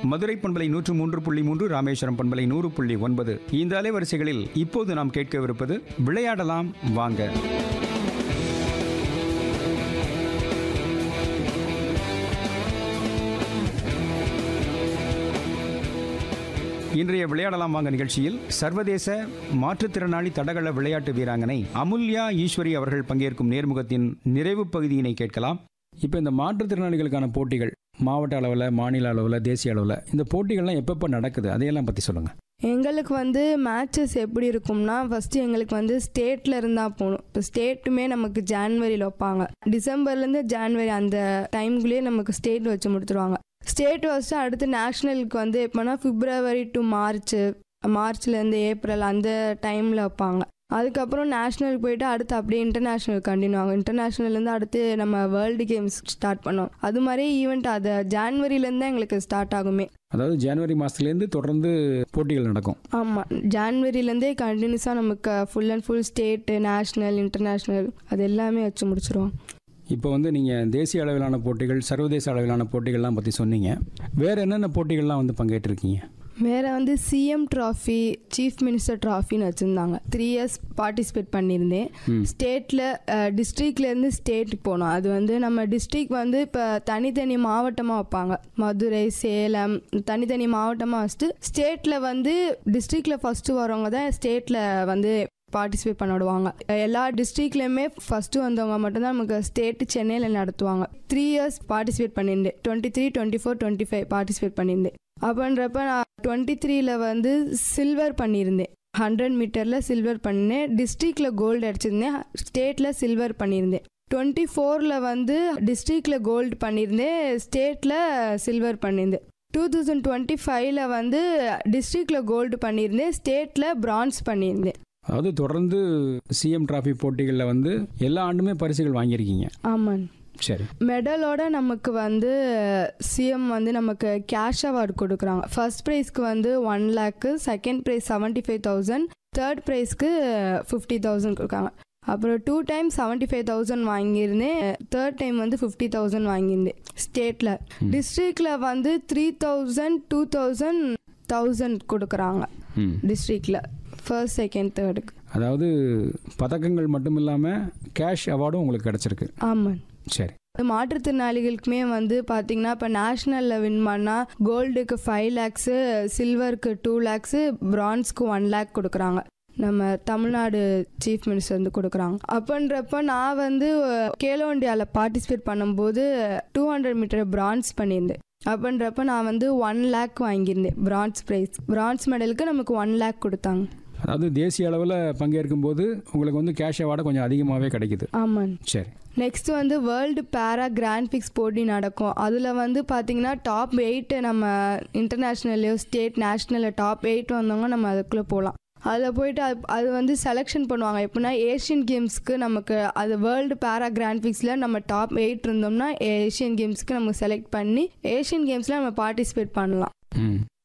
மதுரை பண்பலை நூற்று மூன்று புள்ளி மூன்று ராமேஸ்வரம் பண்பலை நூறு புள்ளி ஒன்பது இந்த அலைவரிசைகளில் இப்போது நாம் கேட்கவிருப்பது விளையாடலாம் வாங்க இன்றைய விளையாடலாம் வாங்க நிகழ்ச்சியில் சர்வதேச மாற்றுத்திறனாளி தடகள விளையாட்டு வீராங்கனை அமுல்யா ஈஸ்வரி அவர்கள் பங்கேற்கும் நேர்முகத்தின் நிறைவு பகுதியினை கேட்கலாம் இப்போ இந்த மாற்றுத்திறனாளிகளுக்கான போட்டிகள் மாவட்ட அளவில் மாநில அளவில் தேசிய அளவில் இந்த போட்டிகள்லாம் எப்பப்போ நடக்குது அதையெல்லாம் பற்றி சொல்லுங்கள் எங்களுக்கு வந்து மேட்சஸ் எப்படி இருக்கும்னா ஃபஸ்ட்டு எங்களுக்கு வந்து ஸ்டேட்டில் இருந்தால் போகணும் இப்போ ஸ்டேட்டுமே நமக்கு ஜான்வரியில் வைப்பாங்க டிசம்பர்லேருந்து ஜான்வரி அந்த டைம்குள்ளேயே நமக்கு ஸ்டேட் வச்சு முடிச்சிருவாங்க ஸ்டேட் வச்சு அடுத்து நேஷ்னலுக்கு வந்து எப்போனா பிப்ரவரி டு மார்ச் மார்ச்லேருந்து ஏப்ரல் அந்த டைமில் வைப்பாங்க அதுக்கப்புறம் நேஷ்னலுக்கு போயிட்டு அடுத்து அப்படியே இன்டர்நேஷ்னல் கண்டினியூ ஆகும் இன்டர்நேஷ்னல்லேருந்து அடுத்து நம்ம வேர்ல்டு கேம்ஸ் ஸ்டார்ட் பண்ணோம் அது மாதிரி ஈவெண்ட் அது ஜான்வரிலேருந்து தான் எங்களுக்கு ஸ்டார்ட் ஆகுமே அதாவது ஜனவரி மாதத்துலேருந்து தொடர்ந்து போட்டிகள் நடக்கும் ஆமாம் ஜான்வரிலேருந்தே கண்டினியூஸாக நமக்கு full and full state national international அது எல்லாமே வச்சு முடிச்சிருவோம் இப்போ வந்து நீங்கள் தேசிய அளவிலான போட்டிகள் சர்வதேச அளவிலான போட்டிகள்லாம் பற்றி சொன்னீங்க வேறு என்னென்ன போட்டிகள்லாம் வந்து பங்கேற்றிருக்கீங்க வேற வந்து சிஎம் ட்ராஃபி சீஃப் மினிஸ்டர் ட்ராஃபின்னு வச்சுருந்தாங்க த்ரீ இயர்ஸ் பார்ட்டிசிபேட் பண்ணியிருந்தேன் ம். ஸ்டேட்டில் டிஸ்ட்ரிக்ட்லேருந்து ஸ்டேட்டுக்கு போனோம் அது வந்து நம்ம டிஸ்ட்ரிக்ட் வந்து இப்போ தனித்தனி மாவட்டமாக வைப்பாங்க மதுரை சேலம் தனித்தனி மாவட்டமாக வச்சுட்டு ஸ்டேட்டில் வந்து டிஸ்ட்ரிக்டில் ஃபஸ்ட்டு வரவங்க தான் ஸ்டேட்டில் வந்து பார்ட்டிசிபேட் பண்ண விடுவாங்க எல்லா டிஸ்ட்ரிக்ட்லேயுமே ஃபஸ்ட்டு வந்தவங்க மட்டும்தான் நமக்கு ஸ்டேட் சென்னையில் நடத்துவாங்க த்ரீ இயர்ஸ் பார்ட்டிசிபேட் பண்ணியிருந்தேன் twenty three twenty four twenty five participate பண்ணியிருந்தேன் அப்படின்றப்ப நான் டுவெண்ட்டி த்ரீல வந்து சில்வர் பண்ணியிருந்தேன் ஹண்ட்ரட் மீட்டரில் சில்வர் பண்ணினேன் டிஸ்ட்ரிக்டில் கோல்டு அடிச்சிருந்தேன் ஸ்டேட்டில் சில்வர் பண்ணியிருந்தேன் டுவெண்ட்டி ஃபோரில் வந்து டிஸ்ட்ரிக்டில் கோல்டு பண்ணியிருந்தேன் ஸ்டேட்டில் சில்வர் பண்ணியிருந்தேன் டூ தௌசண்ட் டுவெண்ட்டி ஃபைவ்ல வந்து டிஸ்ட்ரிக்டில் கோல்டு பண்ணியிருந்தேன் ஸ்டேட்டில் பிரான்ஸ் பண்ணியிருந்தேன் அதாவது தொடர்ந்து சிஎம் டிராஃபி போட்டிகளில் வந்து எல்லா ஆண்டுமே பரிசுகள் வாங்கியிருக்கீங்க ஆமாம் சரி மெடலோட நமக்கு வந்து சிஎம் வந்து நமக்கு கேஷ் அவார்டு கொடுக்குறாங்க ஃபர்ஸ்ட் ப்ரைஸ்க்கு வந்து one lakh second prize seventy five thousand third ப்ரைஸ்க்கு ஃபிஃப்டி தௌசண்ட் கொடுக்காங்க அப்புறம் two time seventy five thousand வாங்கியிருந்தேன் தேர்ட் டைம் வந்து ஃபிஃப்டி தௌசண்ட் வாங்கியிருந்தேன் ஸ்டேட்டில் டிஸ்ட்ரிக்டில் வந்து three thousand two thousand thousand கொடுக்குறாங்க ம் டிஸ்ட்ரிக்டில் ஃபர்ஸ்ட் செகண்ட் தேர்டுக்கு அதாவது பதக்கங்கள் மட்டும் இல்லாமல் கேஷ் அவார்டும் உங்களுக்கு கிடச்சிருக்கு ஆமாம் சரி மாற்றுத்திறனாளிகளுக்குமே வந்து பார்த்தீங்கன்னா இப்போ நேஷ்னலில் வின் பண்ணால் கோல்டுக்கு ஃபைவ் லேக்ஸு சில்வருக்கு டூ லேக்ஸு பிரான்ஸ்க்கு ஒன் லேக் கொடுக்குறாங்க நம்ம தமிழ்நாடு சீஃப் மினிஸ்டர் வந்து கொடுக்குறாங்க அப்படின்றப்ப நான் வந்து கேலோ இண்டியாவில் பார்ட்டிசிபேட் பண்ணும்போது டூ ஹண்ட்ரட் மீட்டர் பிரான்ஸ் பண்ணியிருந்தேன் அப்படின்றப்ப நான் வந்து ஒன் லேக் வாங்கியிருந்தேன் பிரான்ஸ் ப்ரைஸ் பிரான்ஸ் மெடலுக்கு நமக்கு ஒன் லேக் கொடுத்தாங்க அதாவது தேசிய அளவில் பங்கேற்கும் போது உங்களுக்கு வந்து கேஷ் அவார்டு கொஞ்சம் அதிகமாகவே கிடைக்குது ஆமாம் சரி நெக்ஸ்ட் வந்து வேர்ல்டு பேரா கிராண்ட் பிக்ஸ் போட்டி நடக்கும் அதில் வந்து பார்த்தீங்கன்னா டாப் எயிட் நம்ம இன்டர்நேஷ்னல்லையோ ஸ்டேட் நேஷ்னலில் டாப் எயிட் வந்தவங்க நம்ம அதுக்குள்ளே போகலாம் அதில் போயிட்டு அது அது வந்து செலெக்ஷன் பண்ணுவாங்க எப்படின்னா ஏஷியன் கேம்ஸ்க்கு நமக்கு அது வேர்ல்டு பேரா கிராண்ட் பிக்ஸில் நம்ம டாப் எயிட் இருந்தோம்னா ஏஷியன் கேம்ஸ்க்கு நம்ம செலக்ட் பண்ணி ஏஷியன் கேம்ஸில் நம்ம பார்ட்டிசிபேட் பண்ணலாம் ம்